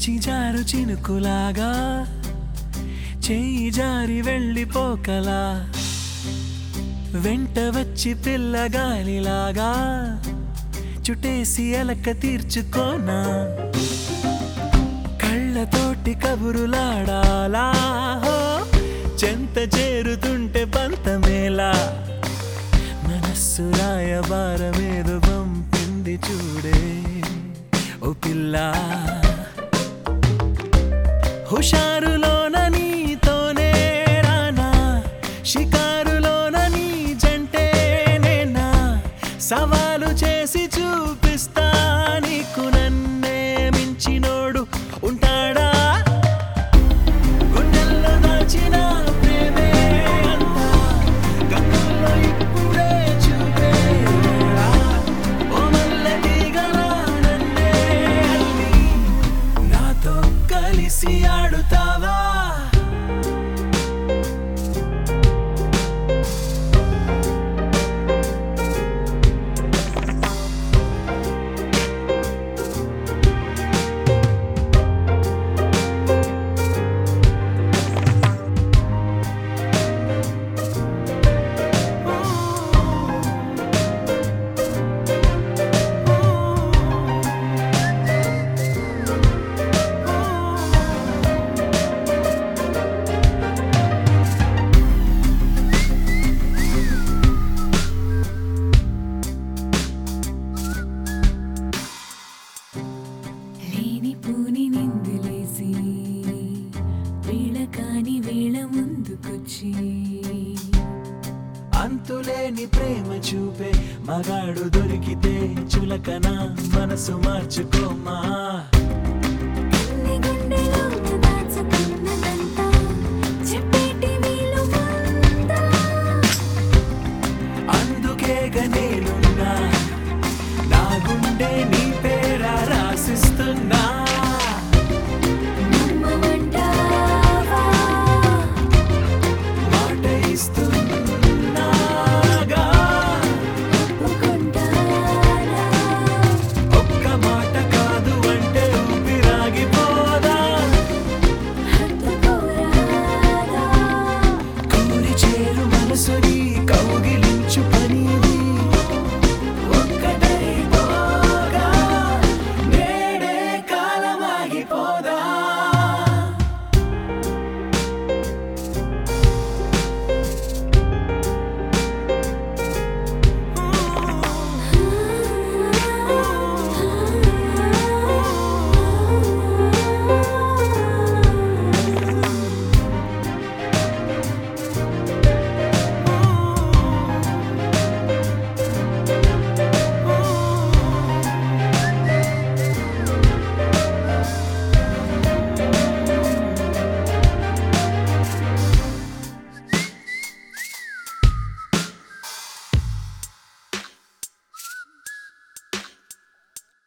చిజారు చినుకులాగా చెయ్యి జారి వెళ్ళిపోకలా వెంట వచ్చి పిల్లగాలిలాగా చుట్టేసి అలక తీర్చుకోనా కళ్ళతోటి కబురులాడాలా హో, చెంత చేరుతుంటే పంతమేలా మనస్సు రాయబారమేదో పంపింది చూడే ఓ పిల్ల హుషారులోన నీతోనే రానా షికారులోన నీ జంటే నేనా సవాలు చేసి చూపిస్తా నీకు నన్నే మించినోడు ఉంటాడా గుండెల్లో దాచిన ప్రేమే అంతా కన్నుల్లో ఇప్పుడే చూపేరా ఓ మల్లె తీగలా నన్నే అల్లి నాతో కలిసి ఆడుతావా లేని పూని నిందులేసి వేళ కాని వేళ ముందుకొచ్చి అంతులేని ప్రేమ చూపే మగాడు దొరికితే చులకన మనసు మార్చుకోమా అన్ని గుండెలోన దాచుకున్నదంతా చెప్పేటి వీలు ఉందా? అందుకే గనే